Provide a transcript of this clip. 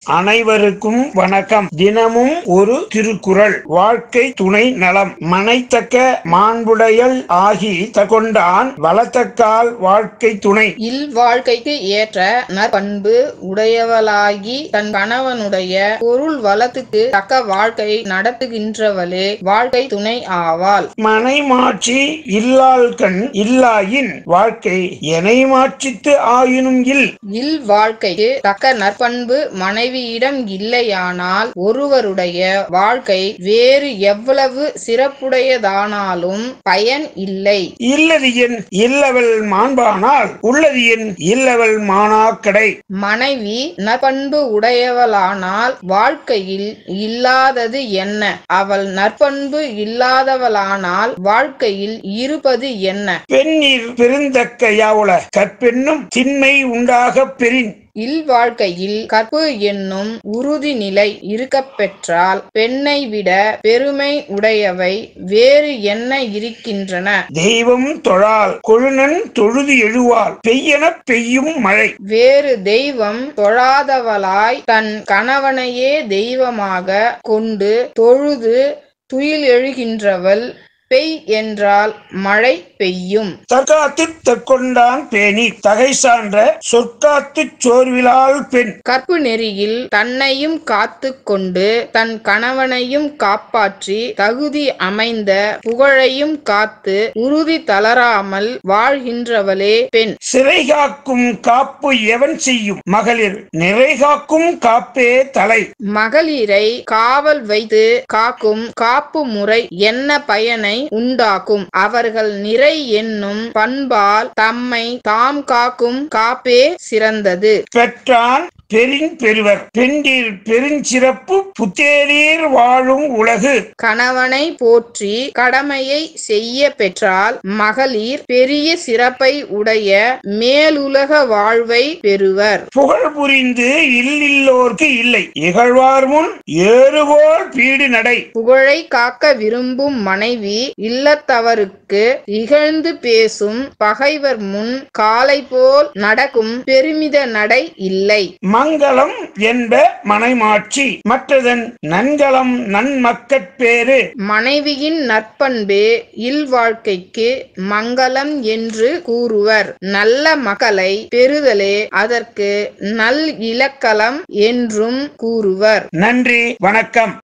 அனைவருக்கும் வணக்கம் தினமும் ஒரு திருக்குறள் வாழ்க்கை துணை நலம் மனைத்தக்க மாண்புடையல் ஆகி தகொண்டான் வளத்தக்கால் வாழ்க்கை துணை இல் வாழ்க்கைக்கு ஏற்ற நற்பண்பு உடையவளாகி தன் கணவனுடைய பொருள் வளத்துக்கு தக்க வாழ்க்கை நடத்துகின்றவளே வாழ்க்கை துணை ஆவாள் மனை மாட்சி இல்லால் கண் இல்லாயின் வாழ்க்கை எனை மாட்சித்து ஆயினும் இல் இல் வாழ்க்கைக்கு தக்க நற்பண்பு மனைவியிடம் இல்லையானால் ஒருவருடைய வாழ்க்கை வேறு எவ்வளவு சிறப்புடையதானாலும் பயன் இல்லை இல்லதியன் இல்லவள் மாண்பானால் உள்ளதியன் இல்லவள் மானாக்கடை மனைவி நற்பண்பு உடையவளானால் வாழ்க்கையில் இல்லாதது என்ன அவள் நற்பண்பு இல்லாதவளானால் வாழ்க்கையில் இருப்பது என்ன பெண்ணீர் பெருந்தக்க யாவுல கற்பெண்ணும் திண்மை உண்டாகப் பெறின் இல் வாழ்க்கையில் கற்பு என்னும் உறுதி நிலை இருக்கப் பெற்றால் பெண்ணை விட பெருமை உடையவை வேறு என்ன இருக்கின்றன தெய்வம் தொழால் கொழுநன் தொழுது எழுவாள் பெய்யெனப் பெய்யும் மழை வேறு தெய்வம் தொழாதவளாய் தன் கணவனையே தெய்வமாக கொண்டு தொழுது துயில் எழுகின்றவள் பெய் என்றால் மழை பெய்யும் தற்காத்துத் தற்கொண்டான் பேணி தகை சான்ற சொற்காத்துச் சோர்விலால் பெண் கற்பு நெறியில் தன்னையும் காத்து கொண்டு தன் கணவனையும் காப்பாற்றி தகுதி அமைந்த புகழையும் காத்து உறுதி தளராமல் வாழ்கின்றவளே பெண் சிறை காக்கும் காப்பு எவன் செய்யும் மகளிர் நிறை காக்கும் காப்பே தலை மகளிரை காவல் வைத்து காக்கும் காப்பு முறை என்ன பயனை உண்டாக்கும் அவர்கள் நிறை என்னும் பண்பால் தம்மை தாம் காக்கும் காப்பே சிறந்தது பெற்றான் பெரின் பெறுவர் பெண்டீர் பெருஞ்சிறப்பு புத்தேரீர் வாழும் உலகு கணவனை போற்றி கடமையை செய்ய பெற்றால் மகளிர் பெரிய சிறப்பை உடைய மேலுலக வாழ்வை பெறுவர் புகழ் புரிந்து இல்லில்லோர்க்கு இல்லை இகழ்வார் முன் ஏறுபோல் பீடு நடை புகழை காக்க விரும்பும் மனைவி இல்லத்தவருக்கு இகழ்ந்து பேசும் பகைவர் முன் காலை போல் நடக்கும் பெருமித நடை இல்லை மங்களம் என்ப மனைமாட்சி மற்றதன் நன்கலம் நன்மக்கட்பேறு மனைவியின் நற்பண்பே இல்வாழ்க்கைக்கு மங்களம் என்று கூறுவர் நல்ல மக்களை பெறுதலே அதற்கு நல் இலக்கலம் என்றும் கூறுவர் நன்றி வணக்கம்